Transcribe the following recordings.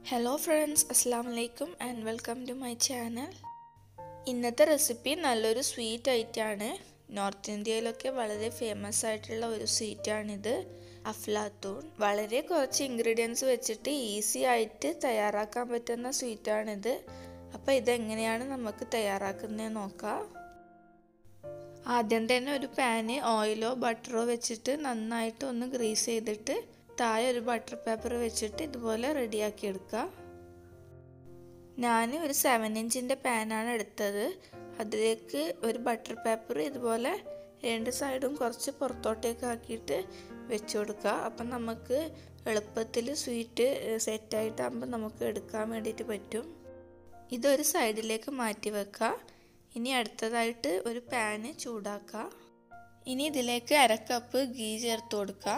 hello friends അസ്സാം വലൈക്കും and welcome to my channel ഇന്നത്തെ റെസിപ്പി നല്ലൊരു സ്വീറ്റ് ഐറ്റാണ് നോർത്ത് ഇന്ത്യയിലൊക്കെ വളരെ ഫേമസ് ആയിട്ടുള്ള ഒരു സ്വീറ്റാണിത് അഫ്ലാത്തൂൺ വളരെ കുറച്ച് ഇൻഗ്രീഡിയൻസ് വെച്ചിട്ട് ഈസി ആയിട്ട് തയ്യാറാക്കാൻ പറ്റുന്ന സ്വീറ്റാണിത് അപ്പോൾ ഇതെങ്ങനെയാണ് നമുക്ക് തയ്യാറാക്കുന്നത് നോക്കാം ആദ്യം തന്നെ ഒരു പാന് ഓയിലോ ബട്ടറോ വെച്ചിട്ട് നന്നായിട്ട് ഒന്ന് ഗ്രീസ് ചെയ്തിട്ട് താഴെ ഒരു ബട്ടർ പേപ്പർ വെച്ചിട്ട് ഇതുപോലെ റെഡിയാക്കി എടുക്കുക ഞാൻ ഒരു സെവൻ ഇഞ്ചിൻ്റെ പാനാണ് എടുത്തത് അതിലേക്ക് ഒരു ബട്ടർ പേപ്പർ ഇതുപോലെ രണ്ട് സൈഡും കുറച്ച് പുറത്തോട്ടേക്ക് ആക്കിയിട്ട് വെച്ച് കൊടുക്കുക അപ്പം നമുക്ക് എളുപ്പത്തിൽ സ്വീറ്റ് സെറ്റായിട്ടാകുമ്പോൾ നമുക്ക് എടുക്കാൻ വേണ്ടിയിട്ട് പറ്റും ഇതൊരു സൈഡിലേക്ക് മാറ്റി വെക്കുക ഇനി അടുത്തതായിട്ട് ഒരു പാന് ചൂടാക്കുക ഇനി ഇതിലേക്ക് അരക്കപ്പ് ഗീ ചേർത്ത് കൊടുക്കുക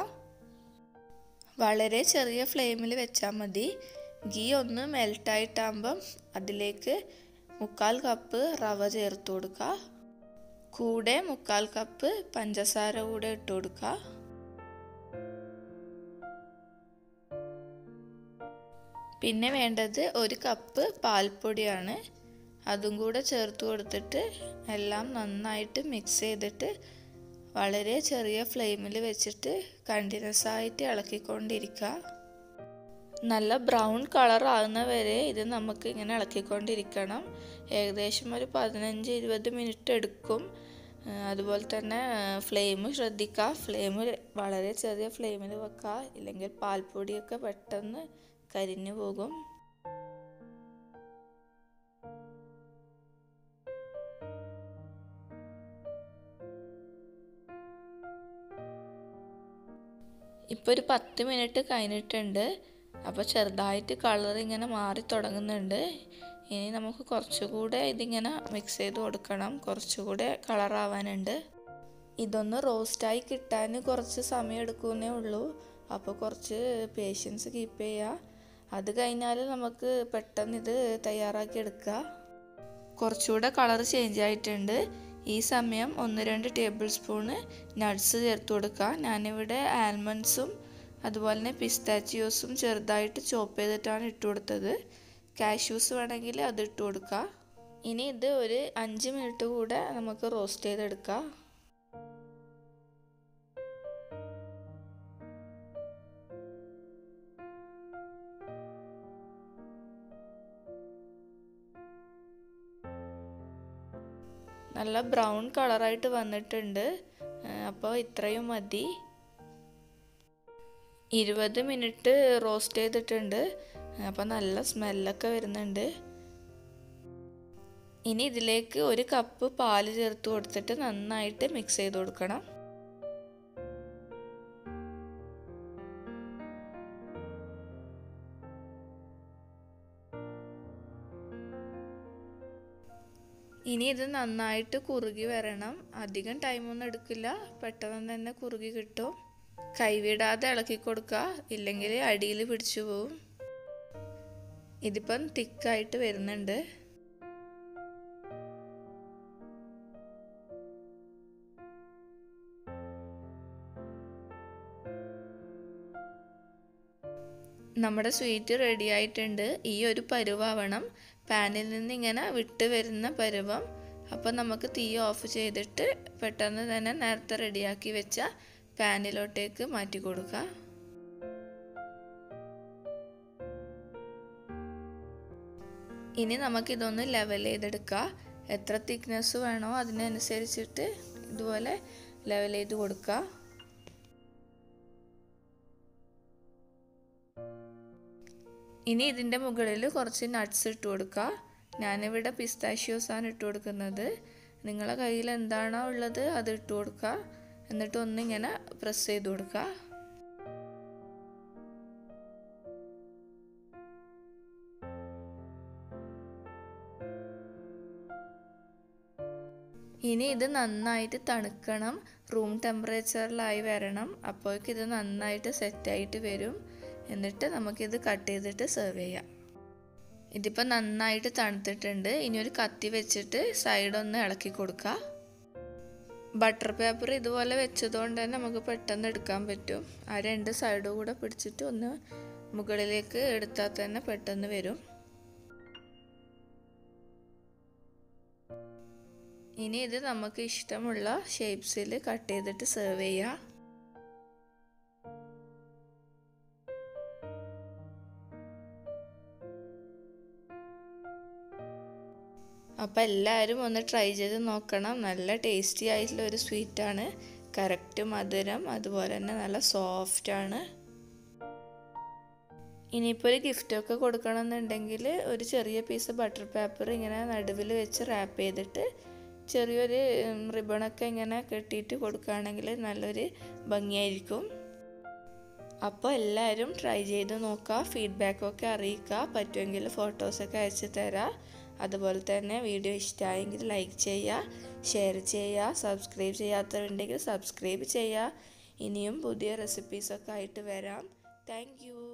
വളരെ ചെറിയ ഫ്ലെയിമിൽ വെച്ചാൽ മതി ഗീ ഒന്ന് മെൽട്ടായിട്ടാകുമ്പം അതിലേക്ക് മുക്കാൽ കപ്പ് റവ ചേർത്ത് കൊടുക്കുക കൂടെ മുക്കാൽ കപ്പ് പഞ്ചസാര കൂടെ ഇട്ട് കൊടുക്കുക പിന്നെ വേണ്ടത് ഒരു കപ്പ് പാൽപ്പൊടിയാണ് അതും കൂടെ ചേർത്ത് കൊടുത്തിട്ട് എല്ലാം നന്നായിട്ട് മിക്സ് ചെയ്തിട്ട് വളരെ ചെറിയ ഫ്ലെയിമിൽ വെച്ചിട്ട് കണ്ടിന്യൂസ് ആയിട്ട് ഇളക്കിക്കൊണ്ടിരിക്കുക നല്ല ബ്രൗൺ കളർ ആകുന്ന വരെ ഇത് നമുക്ക് ഇങ്ങനെ ഇളക്കിക്കൊണ്ടിരിക്കണം ഏകദേശം ഒരു പതിനഞ്ച് ഇരുപത് മിനിറ്റ് എടുക്കും അതുപോലെ തന്നെ ഫ്ലെയിം ശ്രദ്ധിക്കുക ഫ്ലെയിം വളരെ ചെറിയ ഫ്ലെയിമിൽ വെക്കുക ഇല്ലെങ്കിൽ പാൽപ്പൊടിയൊക്കെ പെട്ടെന്ന് കരിഞ്ഞു പോകും ഇപ്പോൾ ഒരു പത്ത് മിനിറ്റ് കഴിഞ്ഞിട്ടുണ്ട് അപ്പോൾ ചെറുതായിട്ട് കളർ ഇങ്ങനെ മാറി തുടങ്ങുന്നുണ്ട് ഇനി നമുക്ക് കുറച്ചുകൂടെ ഇതിങ്ങനെ മിക്സ് ചെയ്ത് കൊടുക്കണം കുറച്ചുകൂടെ കളറാവാനുണ്ട് ഇതൊന്ന് റോസ്റ്റായി കിട്ടാൻ കുറച്ച് സമയം എടുക്കുന്നേ ഉള്ളൂ അപ്പോൾ കുറച്ച് പേഷ്യൻസ് കീപ്പ് ചെയ്യുക അത് കഴിഞ്ഞാൽ നമുക്ക് പെട്ടെന്ന് ഇത് തയ്യാറാക്കി എടുക്കുക കുറച്ചുകൂടെ കളർ ചേഞ്ച് ആയിട്ടുണ്ട് ഈ സമയം ഒന്ന് രണ്ട് ടേബിൾ സ്പൂണ് നട്ട്സ് ചേർത്ത് കൊടുക്കുക ഞാനിവിടെ ആൽമണ്ട്സും അതുപോലെ തന്നെ പിസ്താച്ചിയോസും ചെറുതായിട്ട് ചോപ്പ് ചെയ്തിട്ടാണ് ഇട്ട് കൊടുത്തത് കാഷ്യൂസ് വേണമെങ്കിൽ അത് ഇട്ട് കൊടുക്കുക ഇനി ഇത് ഒരു അഞ്ച് മിനിറ്റ് കൂടെ നമുക്ക് റോസ്റ്റ് ചെയ്തെടുക്കാം നല്ല ബ്രൗൺ കളറായിട്ട് വന്നിട്ടുണ്ട് അപ്പോൾ ഇത്രയും മതി ഇരുപത് മിനിറ്റ് റോസ്റ്റ് ചെയ്തിട്ടുണ്ട് അപ്പോൾ നല്ല സ്മെല്ലൊക്കെ വരുന്നുണ്ട് ഇനി ഇതിലേക്ക് ഒരു കപ്പ് പാല് ചേർത്ത് കൊടുത്തിട്ട് നന്നായിട്ട് മിക്സ് ചെയ്ത് കൊടുക്കണം ഇനി ഇത് നന്നായിട്ട് കുറുകി വരണം അധികം ടൈമൊന്നും എടുക്കില്ല പെട്ടെന്ന് തന്നെ കുറുകി കിട്ടും കൈവിടാതെ ഇളക്കി കൊടുക്കുക ഇല്ലെങ്കിൽ അടിയിൽ പിടിച്ചു പോവും ഇതിപ്പം തിക്കായിട്ട് വരുന്നുണ്ട് നമ്മുടെ സ്വീറ്റ് റെഡി ആയിട്ടുണ്ട് ഈ ഒരു പരുവാവണം പാനിൽ നിന്ന് ഇങ്ങനെ വിട്ട് വരുന്ന പരുവം അപ്പോൾ നമുക്ക് തീ ഓഫ് ചെയ്തിട്ട് പെട്ടെന്ന് തന്നെ നേരത്തെ റെഡിയാക്കി വെച്ച പാനിലോട്ടേക്ക് മാറ്റി കൊടുക്കുക ഇനി നമുക്കിതൊന്ന് ലെവൽ ചെയ്തെടുക്കുക എത്ര തിക്നെസ് വേണോ അതിനനുസരിച്ചിട്ട് ഇതുപോലെ ലെവൽ ചെയ്ത് കൊടുക്കുക ഇനി ഇതിൻ്റെ മുകളിൽ കുറച്ച് നട്ട്സ് ഇട്ട് കൊടുക്കുക ഞാനിവിടെ പിസ്താഷ്യോസാണ് ഇട്ട് കൊടുക്കുന്നത് നിങ്ങളെ കയ്യിൽ എന്താണോ ഉള്ളത് അത് ഇട്ട് കൊടുക്കുക എന്നിട്ട് ഒന്നിങ്ങനെ പ്രസ് ചെയ്ത് കൊടുക്കുക ഇനി ഇത് നന്നായിട്ട് തണുക്കണം റൂം ടെമ്പറേച്ചറിലായി വരണം അപ്പോഴേക്ക് ഇത് നന്നായിട്ട് സെറ്റായിട്ട് വരും എന്നിട്ട് നമുക്കിത് കട്ട് ചെയ്തിട്ട് സെർവ് ചെയ്യാം ഇതിപ്പോൾ നന്നായിട്ട് തണുത്തിട്ടുണ്ട് ഇനി ഒരു കത്തി വെച്ചിട്ട് സൈഡൊന്ന് ഇളക്കി കൊടുക്കുക ബട്ടർ പേപ്പർ ഇതുപോലെ വെച്ചതുകൊണ്ട് തന്നെ നമുക്ക് പെട്ടെന്ന് എടുക്കാൻ പറ്റും ആ രണ്ട് സൈഡും കൂടെ പിടിച്ചിട്ട് ഒന്ന് മുകളിലേക്ക് എടുത്താൽ തന്നെ പെട്ടെന്ന് വരും ഇനി ഇത് നമുക്ക് ഇഷ്ടമുള്ള ഷേപ്സിൽ കട്ട് ചെയ്തിട്ട് സെർവ് ചെയ്യാം അപ്പോൾ എല്ലാവരും ഒന്ന് ട്രൈ ചെയ്ത് നോക്കണം നല്ല ടേസ്റ്റി ആയിട്ടുള്ള ഒരു സ്വീറ്റാണ് കറക്റ്റ് മധുരം അതുപോലെ തന്നെ നല്ല സോഫ്റ്റാണ് ഇനിയിപ്പോൾ ഒരു ഗിഫ്റ്റൊക്കെ കൊടുക്കണമെന്നുണ്ടെങ്കിൽ ഒരു ചെറിയ പീസ് ബട്ടർ പേപ്പർ ഇങ്ങനെ നടുവിൽ വെച്ച് റാപ്പ് ചെയ്തിട്ട് ചെറിയൊരു റിബണൊക്കെ ഇങ്ങനെ കെട്ടിയിട്ട് കൊടുക്കുകയാണെങ്കിൽ നല്ലൊരു ഭംഗിയായിരിക്കും അപ്പോൾ എല്ലാവരും ട്രൈ ചെയ്ത് നോക്കുക ഫീഡ്ബാക്കൊക്കെ അറിയിക്കുക പറ്റുമെങ്കിൽ ഫോട്ടോസൊക്കെ അയച്ചു തരാം അതുപോലെ തന്നെ വീഡിയോ ഇഷ്ടമായെങ്കിൽ ലൈക്ക് ചെയ്യുക ഷെയർ ചെയ്യുക സബ്സ്ക്രൈബ് ചെയ്യാത്തവരുണ്ടെങ്കിൽ സബ്സ്ക്രൈബ് ചെയ്യുക ഇനിയും പുതിയ റെസിപ്പീസൊക്കെ ആയിട്ട് വരാം താങ്ക്